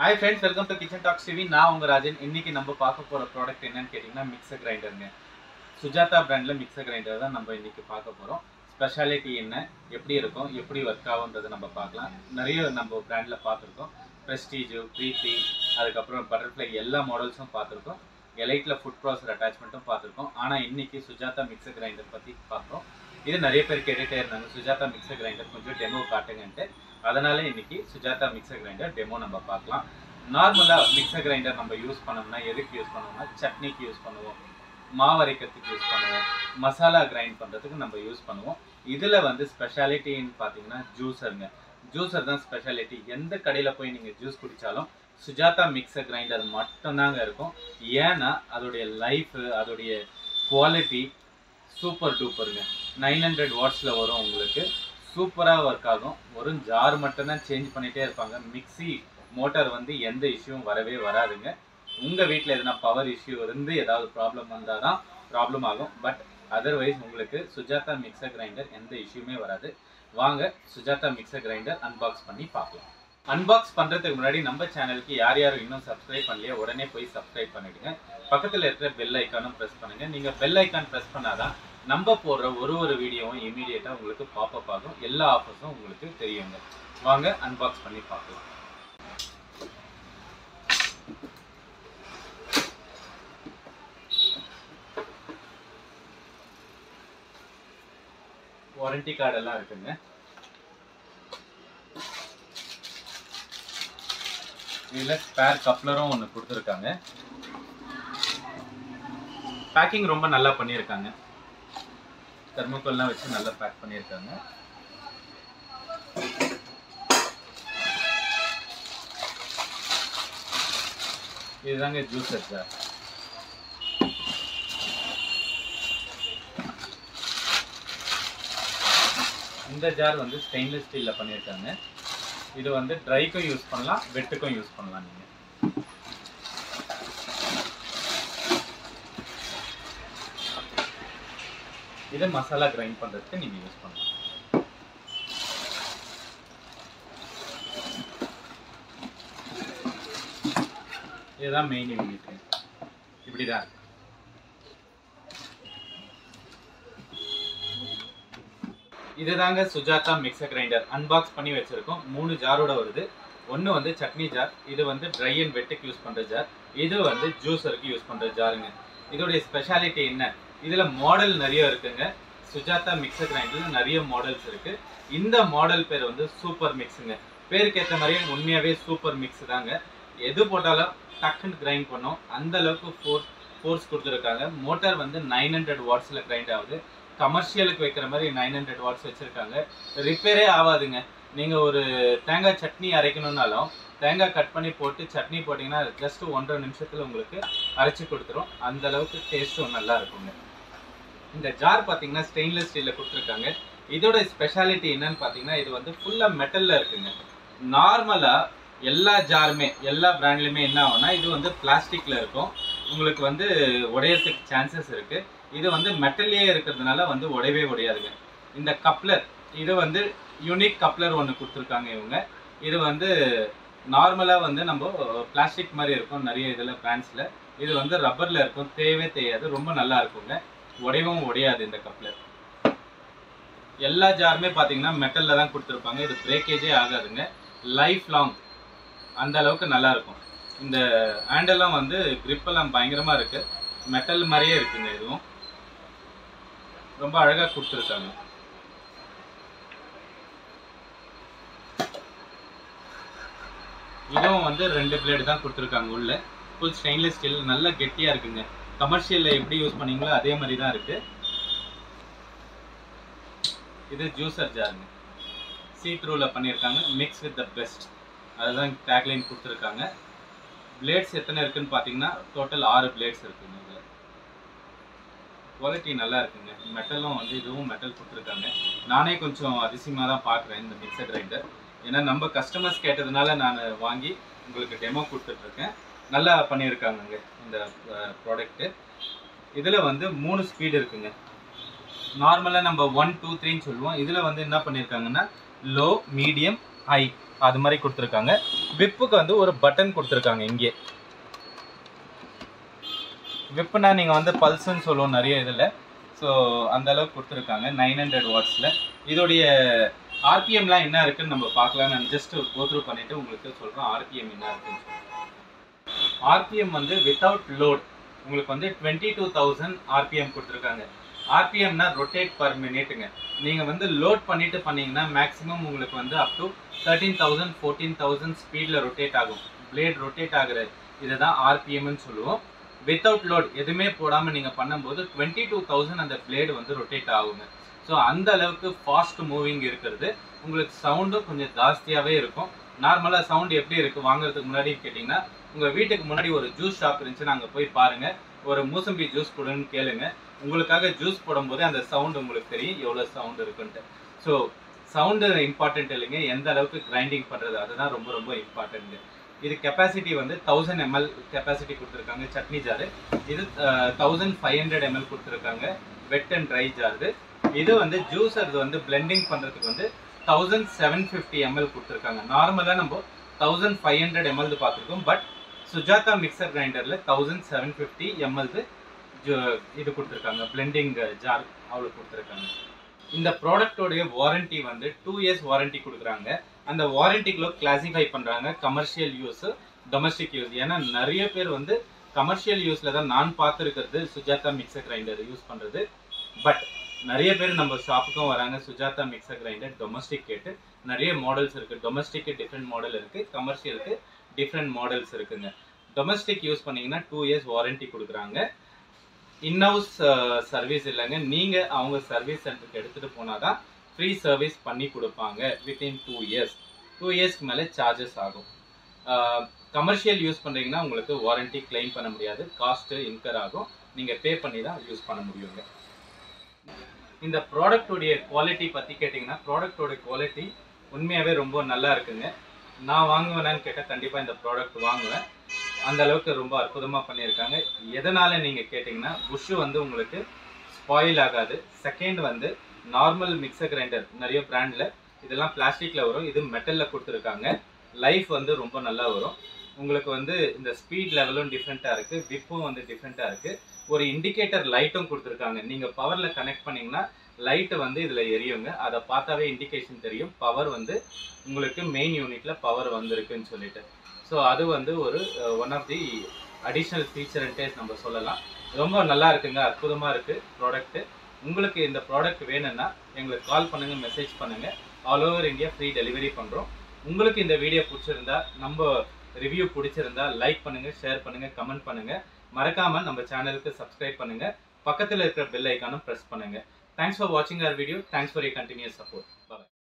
hi friends welcome to kitchen talks TV நான் உங்க ராஜன் இன்னைக்கு நம்ம பார்க்க போற ப்ராடக்ட் என்னன்னு கேட்டிங்கன்னா மிக்சர் கிரைண்டருங்க சுஜாதா பிராண்ட்ல மிக்சர் கிரைண்டர் தான் நம்ம இன்னைக்கு பார்க்க போறோம் ஸ்பெஷாலிட்டி என்ன எப்படி இருக்கும் எப்படி ஒர்க் ஆகுன்றதை நம்ம பார்க்கலாம் நிறைய நம்ம பிராண்ட்ல பார்த்துருக்கோம் ப்ரெஸ்டீஜ் ப்ரீத்தி அதுக்கப்புறம் பட்டர்ஃப்ளை எல்லா மாடல்ஸும் பார்த்துருக்கோம் எலைட்டில் ஃபுட் ப்ராசர் அட்டாச்மெண்ட்டும் பார்த்துருக்கோம் ஆனால் இன்னைக்கு சுஜாதா மிக்சர் கிரைண்டர் பற்றி பார்க்குறோம் இது நிறைய பேர் கேட்டுகிட்டே இருந்தாங்க சுஜாதா மிக்சர் கிரைண்டர் கொஞ்சம் டெமோ காட்டுங்கன்ட்டு அதனால இன்னைக்கு சுஜாதா மிக்சர் கிரைண்டர் டெமோ நம்ம பார்க்கலாம் நார்மலாக மிக்சர் கிரைண்டர் நம்ம யூஸ் பண்ணோம்னா எதுக்கு யூஸ் பண்ணுவோம்னா சட்னிக்கு யூஸ் பண்ணுவோம் மாவு அரைக்கிறதுக்கு யூஸ் பண்ணுவோம் மசாலா கிரைண்ட் பண்ணுறதுக்கு நம்ம யூஸ் பண்ணுவோம் இதில் வந்து ஸ்பெஷாலிட்டின்னு பார்த்தீங்கன்னா ஜூஸருங்க ஜூஸர் தான் ஸ்பெஷாலிட்டி எந்த கடையில் போய் நீங்கள் ஜூஸ் குடித்தாலும் சுஜாதா மிக்சர் கிரைண்டர் மட்டும்தாங்க இருக்கும் ஏன்னா அதோடைய லைஃப் அதோடைய குவாலிட்டி சூப்பர் டூப்பருங்க நைன் ஹண்ட்ரட் வாட்ஸில் வரும் உங்களுக்கு சூப்பராக ஒர்க் ஆகும் ஒரு ஜார் மட்டும்தான் சேஞ்ச் பண்ணிகிட்டே இருப்பாங்க மிக்ஸி மோட்டார் வந்து எந்த இஷ்யூவும் வரவே வராதுங்க உங்கள் வீட்டில் எதனா பவர் இஷ்யூ இருந்து ஏதாவது ப்ராப்ளம் வந்தால் தான் ப்ராப்ளம் ஆகும் பட் அதர்வைஸ் உங்களுக்கு சுஜாதா மிக்சர் கிரைண்டர் எந்த இஷ்யூமே வராது வாங்க சுஜாதா மிக்சர் கிரைண்டர் அன்பாக்ஸ் பண்ணி பார்க்கலாம் அன்பாக்ஸ் பண்ணுறதுக்கு முன்னாடி நம்ம சேனலுக்கு யார் யாரும் இன்னும் சப்ஸ்கிரைப் பண்ணலையோ உடனே போய் சப்ஸ்கிரைப் பண்ணிடுங்க பக்கத்தில் இருக்கிற பெல் ஐக்கானும் ப்ரெஸ் பண்ணுங்கள் நீங்கள் பெல் ஐக்கான் ப்ரெஸ் பண்ணாதான் நம்ம போடுற ஒரு ஒரு வீடியோவும் இமீடியட்டாக உங்களுக்கு பாப்பப் ஆகும் எல்லா ஆஃபர்ஸும் உங்களுக்கு தெரியுங்க வாங்க அன்பாக்ஸ் பண்ணி பார்க்கலாம் வாரண்டி கார்டெல்லாம் இருக்குங்க இதில் ஸ்பேர் கப்ளரும் ஒன்று கொடுத்துருக்காங்க பேக்கிங் ரொம்ப நல்லா பண்ணியிருக்காங்க தெர்மோக்கோல்லாம் வச்சு நல்லா பேக் பண்ணியிருக்காங்க இதுதாங்க ஜூஸர் சார் இந்த ஜார் வந்து ஸ்டெயின்லெஸ் ஸ்டீலில் பண்ணியிருக்காங்க இது வந்து ட்ரைக்கும் யூஸ் பண்ணலாம் வெட்டுக்கும் யூஸ் பண்ணலாம் நீங்கள் இதை மசாலா கிரைண்ட் பண்ணுறதுக்கு நீங்கள் யூஸ் பண்ணலாம் இதுதான் மெயின் யூனிட் இப்படி தான் இருக்கு இதுதாங்க சுஜாதா மிக்சர் கிரைண்டர் அன்பாக்ஸ் பண்ணி வச்சிருக்கோம் மூணு ஜாரோட வருது ஒன்று வந்து சட்னி ஜார் இது வந்து ட்ரை அண்ட் வெட்டுக்கு யூஸ் பண்ணுற ஜார் இது வந்து ஜூஸருக்கு யூஸ் பண்ணுற ஜாருங்க இதோடைய ஸ்பெஷாலிட்டி என்ன இதில் மாடல் நிறைய இருக்குங்க சுஜாதா மிக்சர் கிரைண்டரில் நிறைய மாடல்ஸ் இருக்கு இந்த மாடல் பேர் வந்து சூப்பர் மிக்ஸுங்க பேருக்கு ஏற்ற மாதிரியே உண்மையாகவே சூப்பர் மிக்ஸ் தாங்க எது போட்டாலும் டக்குன்னு கிரைண்ட் பண்ணோம் அந்த அளவுக்கு ஃபோர்ஸ் ஃபோர்ஸ் கொடுத்துருக்காங்க மோட்டார் வந்து நைன் ஹண்ட்ரட் வாட்ஸில் கிரைண்ட் ஆகுது கமர்ஷியலுக்கு வைக்கிற மாதிரி நைன் ஹண்ட்ரட் வாட்ஸ் வச்சுருக்காங்க ரிப்பேரே ஆகாதுங்க நீங்கள் ஒரு தேங்காய் சட்னி அரைக்கணும்னாலும் தேங்காய் கட் பண்ணி போட்டு சட்னி போட்டிங்கன்னா ஜஸ்ட் ஒன்றரை நிமிஷத்தில் உங்களுக்கு அரைச்சி கொடுத்துரும் அந்த அளவுக்கு டேஸ்ட்டும் நல்லா இருக்குங்க இந்த ஜார் பார்த்தீங்கன்னா ஸ்டெயின்லெஸ் ஸ்டீலில் கொடுத்துருக்காங்க இதோட ஸ்பெஷாலிட்டி என்னன்னு பார்த்தீங்கன்னா இது வந்து ஃபுல்லாக மெட்டலில் இருக்குங்க நார்மலாக எல்லா ஜாருமே எல்லா பிராண்ட்லையுமே என்ன ஆகும்னா இது வந்து பிளாஸ்டிக்கில் இருக்கும் உங்களுக்கு வந்து உடையறதுக்கு சான்சஸ் இருக்குது இது வந்து மெட்டல்லே இருக்கிறதுனால வந்து உடையவே உடையாதுங்க இந்த கப்ளர் இது வந்து யூனிக் கப்ளர் ஒன்று கொடுத்துருக்காங்க இவங்க இது வந்து நார்மலாக வந்து நம்ம பிளாஸ்டிக் மாதிரி இருக்கும் நிறைய இதில் பிராண்ட்ஸில் இது வந்து ரப்பரில் இருக்கும் தேவே தேயாது ரொம்ப நல்லா இருக்குங்க உடையவும் உடையாது இந்த கப்ளர் எல்லா ஜாருமே பார்த்தீங்கன்னா மெட்டலில் தான் கொடுத்துருப்பாங்க இது பிரேக்கேஜே ஆகாதுங்க லைஃப் லாங் அந்த அளவுக்கு நல்லா இருக்கும் இந்த ஹேண்டெல்லாம் வந்து கிரிப்பெல்லாம் பயங்கரமாக இருக்குது மெட்டல் மாதிரியே இருக்குங்க இதுவும் ரொம்ப அழகாக கொடுத்துருக்காங்க இதுவும் வந்து ரெண்டு பிளேடு தான் கொடுத்துருக்காங்க உள்ள ஃபுல் ஸ்டெயின்லெஸ் ஸ்டீல் நல்லா கெட்டியாக இருக்குங்க கமர்ஷியலில் எப்படி யூஸ் பண்ணீங்களோ அதே மாதிரி தான் இருக்குது இது ஜூஸர் ஜாருங்க சீ த்ரூவில் பண்ணியிருக்காங்க மிக்ஸ் வித் த பெஸ்ட் அதுதான் டேக்லைன் கொடுத்துருக்காங்க பிளேட்ஸ் எத்தனை இருக்குன்னு பார்த்தீங்கன்னா டோட்டல் ஆறு பிளேட்ஸ் இருக்குங்க இதில் குவாலிட்டி நல்லா இருக்குங்க மெட்டலும் வந்து இதுவும் மெட்டல் கொடுத்துருக்காங்க நானே கொஞ்சம் அதிசயமாக தான் பார்க்குறேன் இந்த மிக்சர் கிரைண்டர் ஏன்னா நம்ம கஸ்டமர்ஸ் கேட்டதுனால நான் வாங்கி உங்களுக்கு டெமோ கொடுத்துட்ருக்கேன் நல்லா பண்ணியிருக்காங்கங்க இந்த ப்ராடக்ட்டு இதில் வந்து மூணு ஸ்பீடு இருக்குங்க நார்மலாக நம்ம ஒன் டூ த்ரீன்னு சொல்லுவோம் இதில் வந்து என்ன பண்ணியிருக்காங்கன்னா லோ மீடியம் ஹை அது மாதிரி கொடுத்துருக்காங்க விப்புக்கு வந்து ஒரு பட்டன் கொடுத்துருக்காங்க இங்கே விப்புனா நீங்கள் வந்து பல்ஸ்ன்னு சொல்லுவோம் நிறைய இதில் ஸோ அந்த அளவுக்கு கொடுத்துருக்காங்க நைன் ஹண்ட்ரட் வாட்ஸில் இதோடைய ஆர்பிஎம்லாம் என்ன இருக்குன்னு நம்ம பார்க்கலாம் நான் ஜஸ்ட் கோத்ரூ பண்ணிட்டு உங்களுக்கு சொல்கிறேன் ஆர்பிஎம் என்ன இருக்குன்னு ஆர்பிஎம் வந்து வித்தவுட் லோட் உங்களுக்கு வந்து டுவெண்ட்டி டூ தௌசண்ட் ஆர்பிஎம் கொடுத்துருக்காங்க ஆர்பிஎம்னா ரொட்டேட் பர் மினிட்டுங்க நீங்கள் வந்து லோட் பண்ணிட்டு பண்ணீங்கன்னா மேக்ஸிமம் உங்களுக்கு வந்து up to thirteen thousand fourteen thousand ஸ்பீடில் ரொட்டேட் ஆகும் பிளேட் ரொட்டேட் ஆகுற இதை தான் ஆர்பிஎம்னு சொல்லுவோம் வித்தவுட் லோட் எதுவுமே போடாமல் நீங்கள் பண்ணும்போது டுவெண்ட்டி டூ தௌசண்ட் அந்த பிளேடு வந்து ரொட்டேட் ஆகுங்க ஸோ அந்த அளவுக்கு ஃபாஸ்ட் மூவிங் இருக்கிறது உங்களுக்கு சவுண்டும் கொஞ்சம் ஜாஸ்தியாகவே இருக்கும் நார்மலாக சவுண்ட் எப்படி இருக்குது வாங்குறதுக்கு முன்னாடி கேட்டிங்கன்னா உங்கள் வீட்டுக்கு முன்னாடி ஒரு ஜூஸ் ஷாப் இருந்துச்சுன்னா அங்கே போய் பாருங்கள் ஒரு மூசம்பி ஜூஸ் கொடுன்னு கேளுங்க உங்களுக்காக ஜூஸ் போடும்போது அந்த சவுண்ட் உங்களுக்கு தெரியும் எவ்வளோ சவுண்ட் இருக்குன்ட்டு ஸோ சவுண்டு இம்பார்ட்டன்ட் இல்லைங்க எந்த அளவுக்கு கிரைண்டிங் பண்ணுறது அதுதான் ரொம்ப ரொம்ப இம்பார்ட்டன்ட் இது கெப்பாசிட்டி வந்து தௌசண்ட் எம்எல் கெப்பாசிட்டி கொடுத்துருக்காங்க சட்னி ஜாரு இது தௌசண்ட் ஃபைவ் ஹண்ட்ரட் எம்எல் கொடுத்துருக்காங்க வெட் அண்ட் ட்ரை ஜாரு இது வந்து ஜூஸர் வந்து பிளெண்டிங் பண்ணுறதுக்கு வந்து தௌசண்ட் செவன் ஃபிஃப்டி எம்எல் கொடுத்துருக்காங்க நார்மலாக நம்ம தௌசண்ட் ஃபைவ் ஹண்ட்ரட் எம்எல் பார்த்துருக்கோம் பட் சுஜாதா மிக்சர் கிரைண்டரில் தௌசண்ட் செவன் ஃபிஃப்டி எம்எல்து இது கொடுத்துருக்காங்க பிளெண்டிங் ஜார் அவ்வளோ கொடுத்துருக்காங்க இந்த ப்ராடக்டோடைய வாரண்டி வந்து டூ இயர்ஸ் வாரண்டி கொடுக்குறாங்க அந்த வாரண்டிக்குள்ள கிளாசிஃபை பண்ணுறாங்க கமர்ஷியல் யூஸ் டொமஸ்டிக் யூஸ் ஏன்னா நிறைய பேர் வந்து கமர்ஷியல் யூஸில் தான் நான் பார்த்துருக்கிறது சுஜாதா மிக்சர் கிரைண்டர் யூஸ் பண்ணுறது பட் நிறைய பேர் நம்ம ஷாப்புக்கும் வராங்க சுஜாதா மிக்சர் கிரைண்டர் டொமஸ்டிக் கேட்டு நிறைய மாடல்ஸ் இருக்குது டொமஸ்டிக்கு டிஃப்ரெண்ட் மாடல் இருக்குது கமர்ஷியலுக்கு டிஃப்ரெண்ட் மாடல்ஸ் இருக்குங்க டொமஸ்டிக் யூஸ் பண்ணீங்கன்னா டூ இயர்ஸ் வாரண்டி கொடுக்குறாங்க இன்ஹவுஸ் சர்வீஸ் இல்லைங்க நீங்கள் அவங்க சர்வீஸ் சென்டருக்கு எடுத்துகிட்டு போனால் தான் ஃப்ரீ சர்வீஸ் பண்ணி கொடுப்பாங்க வித்தின் டூ இயர்ஸ் டூ இயர்ஸ்க்கு மேலே சார்ஜஸ் ஆகும் கமர்ஷியல் யூஸ் பண்ணுறீங்கன்னா உங்களுக்கு வாரண்டி கிளைம் பண்ண முடியாது காஸ்ட்டு இன்கர் ஆகும் நீங்கள் பே பண்ணி தான் யூஸ் பண்ண முடியுங்க இந்த ப்ராடக்டோடைய குவாலிட்டி பற்றி கேட்டிங்கன்னா ப்ராடக்டோட குவாலிட்டி உண்மையாகவே ரொம்ப நல்லா இருக்குங்க நான் வாங்குவேனான்னு கேட்டால் கண்டிப்பாக இந்த ப்ராடக்ட் வாங்குவேன் அந்த அளவுக்கு ரொம்ப அற்புதமாக பண்ணியிருக்காங்க எதனால் நீங்கள் கேட்டிங்கன்னா புஷ்ஷு வந்து உங்களுக்கு ஸ்பாயில் ஆகாது செகண்ட் வந்து நார்மல் மிக்சர் கிரைண்டர் நிறைய பிராண்டில் இதெல்லாம் பிளாஸ்டிக்கில் வரும் இது மெட்டலில் கொடுத்துருக்காங்க லைஃப் வந்து ரொம்ப நல்லா வரும் உங்களுக்கு வந்து இந்த ஸ்பீட் லெவலும் டிஃப்ரெண்ட்டாக இருக்குது விப்பும் வந்து டிஃப்ரெண்ட்டாக இருக்குது ஒரு இண்டிகேட்டர் லைட்டும் கொடுத்துருக்காங்க நீங்கள் பவரில் கனெக்ட் பண்ணிங்கன்னா லைட்டு வந்து இதில் எரியுங்க அதை பார்த்தாவே இண்டிகேஷன் தெரியும் பவர் வந்து உங்களுக்கு மெயின் யூனிட்டில் பவர் வந்திருக்குன்னு சொல்லிட்டு ஸோ அது வந்து ஒரு ஒன் ஆஃப் தி அடிஷ்னல் ஃபீச்சர்ன்ட்டே நம்ம சொல்லலாம் ரொம்ப நல்லா இருக்குங்க அற்புதமாக இருக்குது ப்ராடக்ட்டு உங்களுக்கு இந்த ப்ராடக்ட் வேணும்னா எங்களுக்கு கால் பண்ணுங்கள் மெசேஜ் பண்ணுங்கள் all over India free delivery பண்ணுறோம் உங்களுக்கு இந்த வீடியோ பிடிச்சிருந்தா நம்ம ரிவ்யூ பிடிச்சிருந்தா லைக் பண்ணுங்கள் ஷேர் பண்ணுங்கள் கமெண்ட் பண்ணுங்கள் மறக்காமல் நம்ம சேனலுக்கு சப்ஸ்கிரைப் பண்ணுங்கள் பக்கத்தில் இருக்கிற பெல் ஐக்கானும் ப்ரெஸ் பண்ணுங்கள் தேங்க்ஸ் ஃபார் வாட்சிங் our video thanks for you continuous support bye